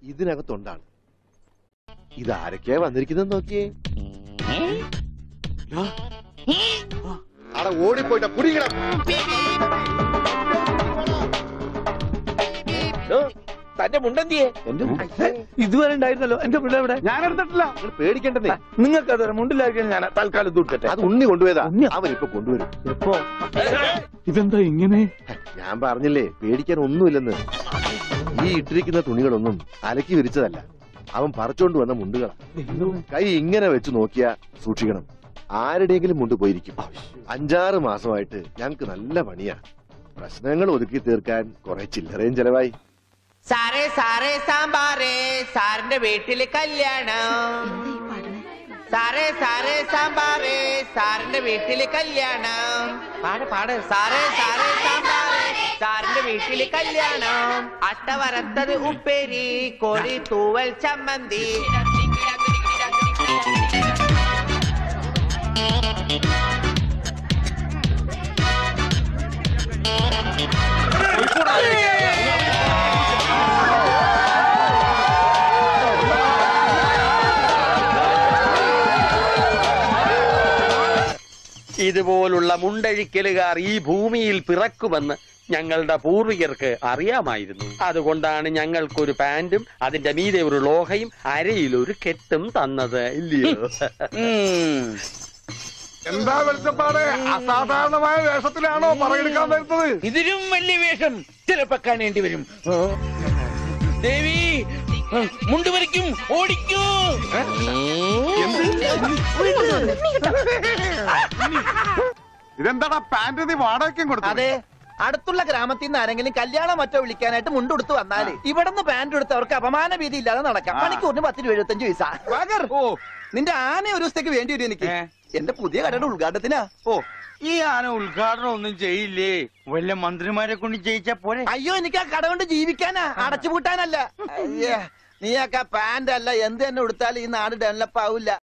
ഇതിനകത്തുണ്ടാണ് ഇതാരൊക്കെയാ വന്നിരിക്കുന്നത് നോക്കിയേ അവിടെ ഓടിപ്പോയിട്ട് കുടിക്കണം തന്റെ മുണ്ടെന്തിയെ ഇതുവരെ ഉണ്ടായിരുന്നല്ലോ എന്റെ പിള്ള എവിടെ ഞാൻ എടുത്തിട്ടില്ല നിങ്ങൾ പേടിക്കണ്ടെന്നേ നിങ്ങൾക്ക് അതുവരെ മുണ്ടിലായിരിക്കും ഞാൻ തൽക്കാലം ദൂക്കട്ടെ അത് ഉണ്ണി കൊണ്ടുപോയതാ ഉണ്ണിയോ? അവൻ ഇപ്പൊ കൊണ്ടുവരും എപ്പോ ഇതെന്താ ഇങ്ങനെ ഹെ, ഞാൻ പറഞ്ഞില്ലേ പേടിക്കാൻ ഒന്നുമില്ലെന്ന് ഈ ഇട്ടിരിക്കുന്ന തുണികളൊന്നും അലക്കി വിരിച്ചതല്ല അവൻ പറിച്ചോണ്ട് വന്ന മുണ്ടുകളാ കൈ ഇങ്ങനെ വെച്ച് നോക്കിയാ സൂക്ഷിക്കണം ആരുടെയെങ്കിലും മുണ്ട് പോയിരിക്കും അഞ്ചാറ് മാസമായിട്ട് ഞങ്ങക്ക് നല്ല പണിയാ പ്രശ്നങ്ങൾ ഒതുക്കി തീർക്കാൻ കുറെ ചില്ലറയും ചെലവായി സാറേ സാറേ സാമ്പാറേ സാറിന്റെ വീട്ടില് കല്യാണം സാറേ സാറേ സാമ്പാറേ സാറിന്റെ വീട്ടില് കല്യാണം പാട് പാട് സാറേ സാറേ സാമ്പാറേ സാറിന്റെ വീട്ടില് കല്യാണം അട്ട വരത്തത് ഉപ്പേരി കോഴി തൂവൽ ചമ്മന്തി ഇതുപോലുള്ള മുണ്ടഴിക്കലുകാർ ഈ ഭൂമിയിൽ പിറക്കുമെന്ന് ഞങ്ങളുടെ പൂർവികർക്ക് അറിയാമായിരുന്നു അതുകൊണ്ടാണ് ഞങ്ങൾക്കൊരു പാന്റും അതിന്റെ മീതെ ഒരു ലോഹയും അരയിൽ ഒരു കെട്ടും തന്നത് ഇല്ലയോ എന്താ വെളിച്ചപ്പാട് അസാധാരണമായ വേഷത്തിലാണോ പറയെടുക്കാൻ വരുന്നത് ഇതിലും വലിയ വേഷം ചിലപ്പോ കാണേണ്ടി വരും ഓ. ദേവി മുണ്ട് വരയ്ക്കും ഓടിക്കൂ ഇതെന്താടാ പാന്റ് നീ വാടകയ്ക്കും കൊടുത്തു അതെ അടുത്തുള്ള ഗ്രാമത്തിൽ നിന്ന് ആരെങ്കിലും കല്യാണം മറ്റോ വിളിക്കാനായിട്ട് മുണ്ടെടുത്ത് വന്നാല് ഇവിടുന്ന് പാന്റ് എടുത്ത് അവർക്ക് അപമാന ഭീതി ഇല്ലാതെ നടക്കാം മണിക്കൂറിന് പത്തിന് എഴുപത്തഞ്ച് പൈസ വാഗർ, ഓ നിന്റെ ആന ഒരു ദിവസത്തേക്ക് വേണ്ടി വരും എനിക്ക് ഏ? എന്റെ പുതിയ കടയുടെ ഉദ്ഘാടനത്തിനാ ഓ ഈ ആന ഉദ്ഘാടനം ഒന്നും ചെയ്യില്ലേ വല്ല മന്ത്രിമാരെ കൊണ്ട് ചെയ്യിച്ചാ പോലെ അയ്യോ എനിക്ക് ആ കട കൊണ്ട് ജീവിക്കാനാ അടച്ചുപൂട്ടാനല്ല അയ്യേ, നീയൊക്കെ പാന്റ് അല്ല എന്ത് തന്നെ കൊടുത്താലും ഈ നാട് ഡെവലപ്പ് ആവില്ല